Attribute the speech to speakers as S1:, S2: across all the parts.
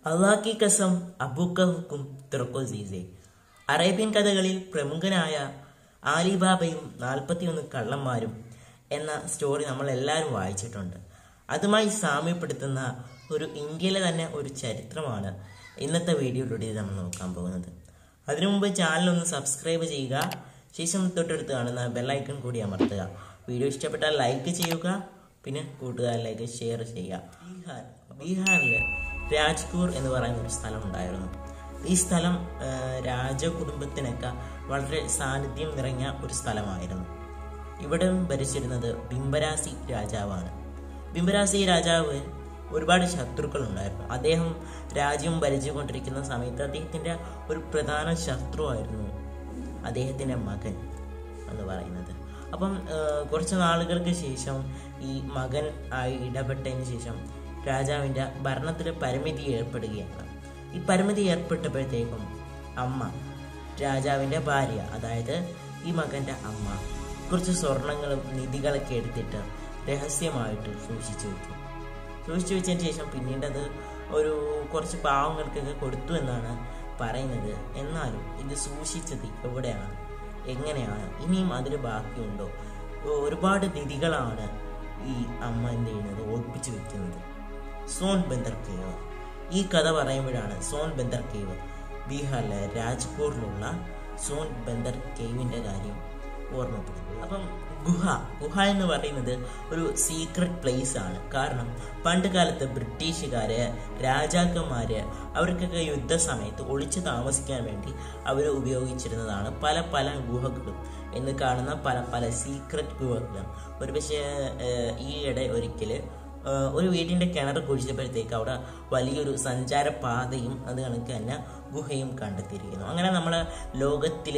S1: അള്ളാക്കി കസം അബുക്കഹുക്കും തുറക്കോസീസെ Arabian കഥകളിൽ പ്രമുഖനായ ആലിബാബയും നാൽപ്പത്തിയൊന്ന് കള്ളന്മാരും എന്ന സ്റ്റോറി നമ്മൾ എല്ലാവരും വായിച്ചിട്ടുണ്ട് അതുമായി സാമ്യപ്പെടുത്തുന്ന ഒരു ഇന്ത്യയിലെ തന്നെ ഒരു ചരിത്രമാണ് ഇന്നത്തെ വീഡിയോയിലൂടെ നമ്മൾ നോക്കാൻ പോകുന്നത് അതിനു മുമ്പ് ചാനൽ ഒന്ന് സബ്സ്ക്രൈബ് ചെയ്യുക ശേഷം തൊട്ടടുത്ത് കാണുന്ന ബെല്ലൈക്കൺ കൂടി അമർത്തുക വീഡിയോ ഇഷ്ടപ്പെട്ടാൽ ലൈക്ക് ചെയ്യുക പിന്നെ കൂട്ടുകാരിലേക്ക് ഷെയർ ചെയ്യുക ബീഹാർ ബീഹാറിൽ രാജ്പൂർ എന്ന് പറയുന്ന ഒരു സ്ഥലം ഉണ്ടായിരുന്നു ഈ സ്ഥലം ആ, രാജകുടുംബത്തിനൊക്കെ വളരെ സാന്നിധ്യം നിറഞ്ഞ ഒരു സ്ഥലമായിരുന്നു ഇവിടെ ഭരിച്ചിരുന്നത് ബിംബരാസി രാജാവാണ് ബിംബരാസി രാജാവ് ഒരുപാട് ശത്രുക്കൾ ഉണ്ടായിരുന്നു അദ്ദേഹം രാജ്യം ഭരിച്ചുകൊണ്ടിരിക്കുന്ന സമയത്ത് അദ്ദേഹത്തിന്റെ ഒരു പ്രധാന ശത്രുവായിരുന്നു അദ്ദേഹത്തിന്റെ മകൻ എന്ന് പറയുന്നത് അപ്പം ആ, കുറച്ച് നാളുകൾക്ക് ശേഷം ഈ മകൻ ആയി ഇടപെട്ടതിന് ശേഷം രാജാവിന്റെ ഭരണത്തിൽ പരിമിതി ഏർപ്പെടുകയാണ് ഈ പരിമിതി ഏർപ്പെട്ടപ്പോഴത്തേക്കും അമ്മ രാജാവിന്റെ ഭാര്യ അതായത് ഈ മകന്റെ അമ്മ കുറച്ച് സ്വർണങ്ങളും നിധികളൊക്കെ എടുത്തിട്ട് രഹസ്യമായിട്ട് സൂക്ഷിച്ചു വെക്കും സൂക്ഷിച്ചു വെച്ചതിന് ശേഷം പിന്നീട് അത് ഒരു കുറച്ച് പാവങ്ങൾക്കൊക്കെ കൊടുത്തു എന്നാണ് പറയുന്നത് എന്നാലും ഇത് സൂക്ഷിച്ചത് എവിടെയാണ് എങ്ങനെയാണ് ഇനിയും അതിൽ ബാക്കിയുണ്ടോ ഒരുപാട് നിധികളാണ് ഈ അമ്മ എന്ത് ചെയ്യുന്നത് ഒളിപ്പിച്ചു വെക്കുന്നത് സോൺ ബന്ദർ കേവ് ഈ കഥ പറയുമ്പോഴാണ് സോൺ ബന്ദർ കേവ് ബീഹാറിലെ രാജ്പൂരിലുള്ള സോൺ ബന്ദർ കേവിന്റെ കാര്യം ഓർമ്മപ്പെടുന്നത് അപ്പം ഗുഹ ഗുഹ എന്ന് പറയുന്നത് ഒരു സീക്രട്ട് പ്ലേസ് ആണ് കാരണം പണ്ട് കാലത്ത് ബ്രിട്ടീഷുകാര് രാജാക്കന്മാര് അവർക്കൊക്കെ യുദ്ധസമയത്ത് ഒളിച്ചു താമസിക്കാൻ വേണ്ടി അവർ ഉപയോഗിച്ചിരുന്നതാണ് പല പല ഗുഹകളും എന്ന് കാണുന്ന പല പല സീക്രട്ട് ഗുഹകളും ഒരുപക്ഷെ ഏഹ്, ഈയിടെ ഒരിക്കല് ഏഹ്, ഒരു വീടിന്റെ കിണർ കുഴിച്ചപ്പോഴത്തേക്ക് അവിടെ വലിയൊരു സഞ്ചാര പാതയും അത് കണക്ക് തന്നെ ഗുഹയും കണ്ടെത്തിയിരിക്കുന്നു അങ്ങനെ നമ്മളെ ലോകത്തിൽ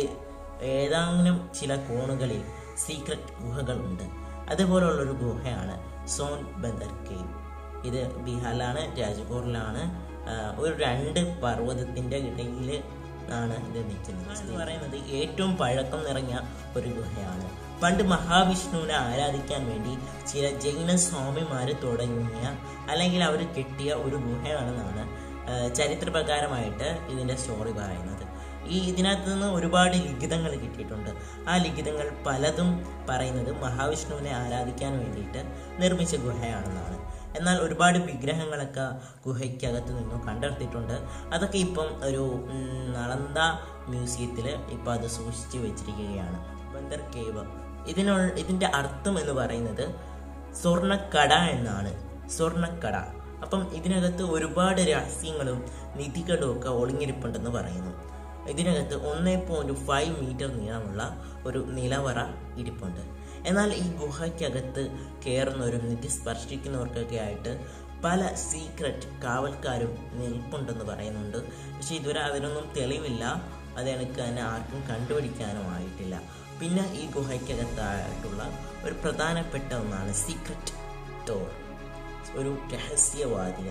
S1: ഏതാനും ചില കോണുകളിൽ സീക്രട്ട് ഗുഹകളുണ്ട് അതുപോലുള്ളൊരു ഗുഹയാണ് സോൻ ബന്ദർ കേവ് ഇത് ബീഹാറിലാണ് രാജ്പൂരിലാണ് ആഹ് ഒരു രണ്ട് പർവ്വതത്തിന്റെ ഇടയിൽ ആണ് ഇത് നിൽക്കുന്നത് എന്ന് പറയുന്നത് ഏറ്റവും പഴക്കം നിറഞ്ഞ ഒരു ഗുഹയാണ് പണ്ട് മഹാവിഷ്ണുവിനെ ആരാധിക്കാൻ വേണ്ടി ചില ജൈന സ്വാമിമാര് തുടങ്ങിയ അല്ലെങ്കിൽ അവർ കെട്ടിയ ഒരു ഗുഹയാണെന്നാണ് ആഹ് ചരിത്രപ്രകാരമായിട്ട് ഇതിന്റെ സ്റ്റോറി പറയുന്നത് ഈ ഇതിനകത്ത് നിന്ന് ഒരുപാട് ലിഖിതങ്ങൾ കിട്ടിയിട്ടുണ്ട് ആ ലിഖിതങ്ങൾ പലതും പറയുന്നത് മഹാവിഷ്ണുവിനെ ആരാധിക്കാൻ വേണ്ടിയിട്ട് നിർമ്മിച്ച ഗുഹയാണെന്നാണ് എന്നാൽ ഒരുപാട് വിഗ്രഹങ്ങളൊക്കെ ഗുഹയ്ക്കകത്ത് നിന്നും കണ്ടെടുത്തിട്ടുണ്ട് അതൊക്കെ ഇപ്പം ഒരു ഉം, നളന്ദ മ്യൂസിയത്തിൽ ഇപ്പം അത് സൂക്ഷിച്ചു വെച്ചിരിക്കുകയാണ് ബന്ദർ കേവ് ഇതിനുള്ള ഇതിന്റെ അർത്ഥം എന്ന് പറയുന്നത് സ്വർണ്ണക്കട എന്നാണ് സ്വർണ്ണക്കട അപ്പം ഇതിനകത്ത് ഒരുപാട് രഹസ്യങ്ങളും നിധികളും ഒക്കെ ഒളിഞ്ഞിരിപ്പുണ്ടെന്ന് പറയുന്നു ഇതിനകത്ത് ഒന്നേ പോയിന്റ് ഫൈവ് മീറ്റർ നീളമുള്ള ഒരു നിലവറ ഇരിപ്പുണ്ട് എന്നാൽ ഈ ഗുഹയ്ക്കകത്ത് കയറുന്നവരും നിധി സ്പർശിക്കുന്നവർക്കൊക്കെ ആയിട്ട് പല സീക്രട്ട് കാവൽക്കാരും നിൽപ്പുണ്ടെന്ന് പറയുന്നുണ്ട് പക്ഷെ ഇതുവരെ അതിനൊന്നും തെളിവില്ല അത് എനിക്ക് തന്നെ ആർക്കും കണ്ടുപിടിക്കാനും ആയിട്ടില്ല പിന്നെ ഈ ഗുഹയ്ക്കകത്തായിട്ടുള്ള ഒരു പ്രധാനപ്പെട്ട ഒന്നാണ് സീക്രട്ട് ഡോർ ഒരു രഹസ്യവാതിൽ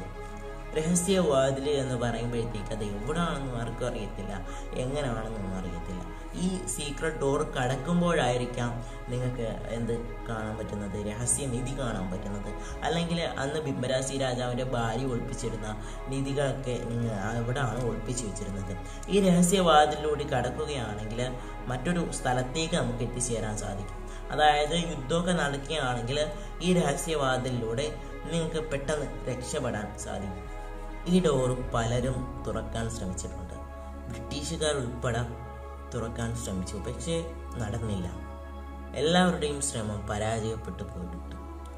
S1: രഹസ്യവാതിൽ എന്ന് പറയുമ്പോഴത്തേക്ക് അത് എവിടാണെന്നും ആർക്കും അറിയത്തില്ല എങ്ങനെയാണെന്നൊന്നും അറിയത്തില്ല ഈ സീക്രട്ട് ഡോർ കടക്കുമ്പോഴായിരിക്കാം നിങ്ങൾക്ക് എന്ത് കാണാൻ പറ്റുന്നത് രഹസ്യനിധി കാണാൻ പറ്റുന്നത് അല്ലെങ്കിൽ അന്ന് ബിംബരാസി രാജാവിൻ്റെ ഭാര്യ ഒളിപ്പിച്ചിരുന്ന നിധികളൊക്കെ നിങ്ങൾ എവിടെയാണ് ഒളിപ്പിച്ചു വെച്ചിരുന്നത് ഈ രഹസ്യവാതിലൂടെ കടക്കുകയാണെങ്കിൽ മറ്റൊരു സ്ഥലത്തേക്ക് നമുക്ക് എത്തിച്ചേരാൻ സാധിക്കും അതായത് യുദ്ധമൊക്കെ നടക്കുകയാണെങ്കിൽ ഈ രഹസ്യവാതിലൂടെ നിങ്ങൾക്ക് പെട്ടെന്ന് രക്ഷപ്പെടാൻ സാധിക്കും ഈ ഡോറ് പലരും തുറക്കാൻ ശ്രമിച്ചിട്ടുണ്ട് ബ്രിട്ടീഷുകാർ ഉൾപ്പെടെ തുറക്കാൻ ശ്രമിച്ചു പക്ഷേ നടന്നില്ല എല്ലാവരുടെയും ശ്രമം പരാജയപ്പെട്ടു പോയിട്ടുണ്ട്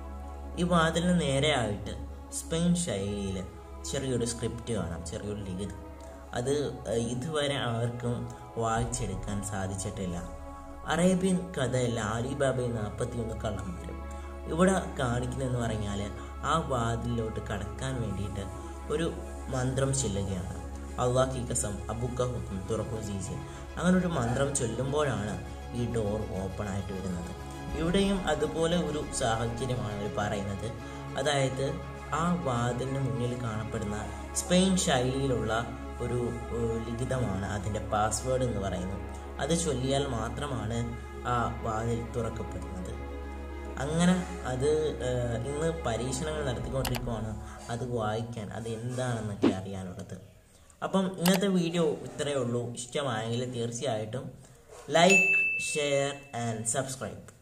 S1: ഈ വാതിലിന് നേരെയായിട്ട് സ്പെയിൻ ശൈലിയിൽ ചെറിയൊരു സ്ക്രിപ്റ്റ് കാണാം ചെറിയൊരു ലിഖിതം അത് ഏഹ്, ഇതുവരെ ആർക്കും വായിച്ചെടുക്കാൻ സാധിച്ചിട്ടില്ല അറേബ്യൻ കഥയല്ല ആലിബാബയും നാൽപ്പത്തിയൊന്ന് കള്ളന്മാരും ഇവിടെ കാണിക്കുന്നതെന്ന് പറഞ്ഞാൽ ആ വാതിലിലോട്ട് കടക്കാൻ വേണ്ടിയിട്ട് ഒരു മന്ത്രം ചെല്ലുകയാണ് അള്ളാഹി കസം അബുക്ക ഹുക്കും തുറക്കു ജീസി അങ്ങനെ ഒരു മന്ത്രം ചൊല്ലുമ്പോഴാണ് ഈ ഡോർ ഓപ്പൺ ആയിട്ട് വരുന്നത് ഇവിടെയും അതുപോലെ ഒരു സാഹചര്യമാണ് അവർ പറയുന്നത് അതായത് ആ വാതിലിന് മുന്നിൽ കാണപ്പെടുന്ന സ്പെയിൻ ശൈലിയിലുള്ള ഒരു ഏഹ്, ലിഖിതമാണ് അതിൻ്റെ പാസ്വേഡ് എന്ന് പറയുന്നത് അത് ചൊല്ലിയാൽ മാത്രമാണ് ആ വാതിൽ തുറക്കപ്പെടുന്നത് അങ്ങനെ അത് ഏഹ്, ഇന്ന് പരീക്ഷണങ്ങൾ നടത്തിക്കൊണ്ടിരിക്കുവാണ് അത് വായിക്കാൻ അത് എന്താണെന്നൊക്കെ അറിയാനുള്ളത് അപ്പം ഇന്നത്തെ വീഡിയോ ഇത്രയേ ഉള്ളൂ ഇഷ്ടമായെങ്കിൽ തീർച്ചയായിട്ടും ലൈക്ക് ഷെയർ ആൻഡ് സബ്സ്ക്രൈബ്